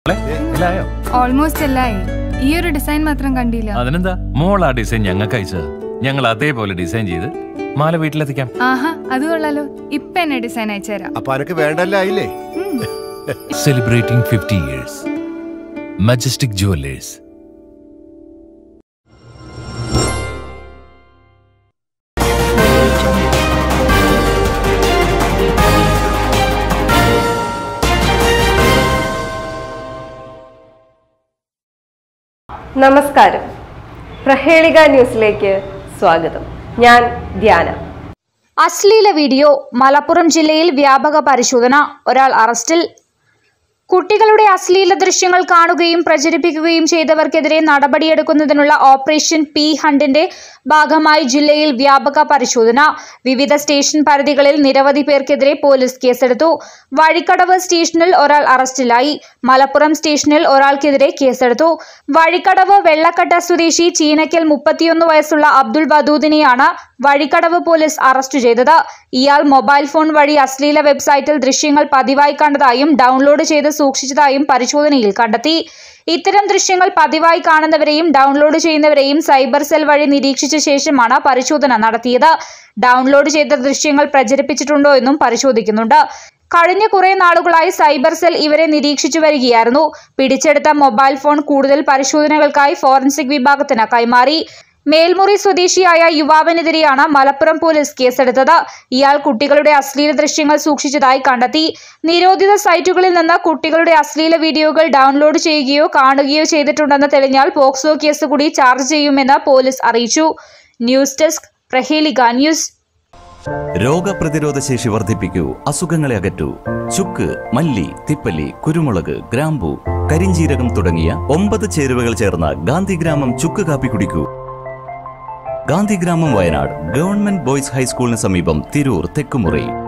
മോളെ, എല്ലായോ ഓൾമോസ്റ്റ് എല്ലായി ഈ ഒരു ഡിസൈൻ മാത്രം കണ്ടില്ല അതിനെന്താ മോൾ ആ ഡിസൈൻ ഞങ്ങൾക്ക് അയച്ചത് ഞങ്ങൾ അതേപോലെ ഡിസൈൻ ചെയ്ത് മാല വീട്ടിലെത്തിക്കാം ആഹാ അത് കൊള്ളാലോ ഇപ്പൊ എന്നെ ഡിസൈൻ അയച്ചുതരാം അപ്പൊ അനക്ക് വേണ്ടല്ല ആയില്ലേ ഉം. Celebrating fifty years Majestic Jewellers നമസ്കാരം പ്രഹേളിക ന്യൂസിലേക്ക് സ്വാഗതം ഞാൻ ധ്യാന അശ്ലീല വീഡിയോ മലപ്പുറം ജില്ലയിൽ വ്യാപക പരിശോധന ഒരാൾ അറസ്റ്റിൽ കുട്ടികളുടെ അശ്ലീല ദൃശ്യങ്ങൾ കാണുകയും പ്രചരിപ്പിക്കുകയും ചെയ്തവർക്കെതിരെ നടപടിയെടുക്കുന്നതിനുള്ള ഓപ്പറേഷൻ പി ഹണ്ടിന്റെ ഭാഗമായി ജില്ലയിൽ വ്യാപക പരിശോധന വിവിധ സ്റ്റേഷൻ പരിധികളിൽ നിരവധി പേർക്കെതിരെ പോലീസ് കേസെടുത്തു വഴിക്കടവ് സ്റ്റേഷനിൽ ഒരാൾ അറസ്റ്റിലായി മലപ്പുറം സ്റ്റേഷനിൽ ഒരാൾക്കെതിരെ കേസെടുത്തു വഴിക്കടവ് വെള്ളക്കട്ട സ്വദേശി ചീനക്കൽ മുപ്പത്തിയൊന്ന് വയസ്സുള്ള അബ്ദുൾ വദൂദിനെയാണ് വഴിക്കടവ് പോലീസ് അറസ്റ്റ് ചെയ്തത് ഇയാൾ മൊബൈൽ ഫോൺ വഴി അശ്ലീല വെബ്സൈറ്റിൽ ദൃശ്യങ്ങൾ പതിവായി കണ്ടതായും ഡൗൺലോഡ് ചെയ്ത് സൂക്ഷിച്ചതായും പരിശോധനയിൽ കണ്ടെത്തി ഇത്തരം ദൃശ്യങ്ങൾ പതിവായി കാണുന്നവരെയും ഡൗൺലോഡ് ചെയ്യുന്നവരെയും സൈബർ സെൽ വഴി നിരീക്ഷിച്ച ശേഷമാണ് പരിശോധന നടത്തിയത് ഡൗൺലോഡ് ചെയ്ത ദൃശ്യങ്ങൾ പ്രചരിപ്പിച്ചിട്ടുണ്ടോ എന്നും പരിശോധിക്കുന്നുണ്ട് കഴിഞ്ഞ കുറെ നാളുകളായി സൈബർ സെൽ ഇവരെ നിരീക്ഷിച്ചു വരികയായിരുന്നു പിടിച്ചെടുത്ത മൊബൈൽ ഫോൺ കൂടുതൽ പരിശോധനകൾക്കായി ഫോറൻസിക് വിഭാഗത്തിന് കൈമാറി മേൽമുറി സ്വദേശിയായ യുവാവിനെതിരെയാണ് മലപ്പുറം പോലീസ് കേസെടുത്തത് ഇയാൾ കുട്ടികളുടെ അശ്ലീല ദൃശ്യങ്ങൾ സൂക്ഷിച്ചതായി കണ്ടെത്തി നിരോധിത സൈറ്റുകളിൽ നിന്ന് കുട്ടികളുടെ അശ്ലീല വീഡിയോകൾ ഡൗൺലോഡ് ചെയ്യുകയോ കാണുകയോ ചെയ്തിട്ടുണ്ടെന്ന് തെളിഞ്ഞാൽ പോക്സോ കേസ് കൂടി ചാർജ് ചെയ്യുമെന്ന് പോലീസ് അറിയിച്ചു ന്യൂസ് ഡെസ്ക് പ്രഹേലിക ന്യൂസ് രോഗപ്രതിരോധ ശേഷി വർദ്ധിപ്പിക്കൂ അസുഖങ്ങളെ അകറ്റൂ ചുക്ക് മല്ലി തിപ്പല്ലി കുരുമുളക് ഗ്രാമ്പു കരിഞ്ചീരകം തുടങ്ങിയ ഒമ്പത് ചേരുവകൾ ചേർന്ന ഗാന്ധിഗ്രാമം ചുക്ക് കാപ്പി കുടിക്കൂ ഗാന്ധിഗ്രാമം വയനാട് ഗവൺമെന്റ് ബോയ്സ് ഹൈസ്കൂളിന് സമീപം തിരൂർ തെക്കുമുറി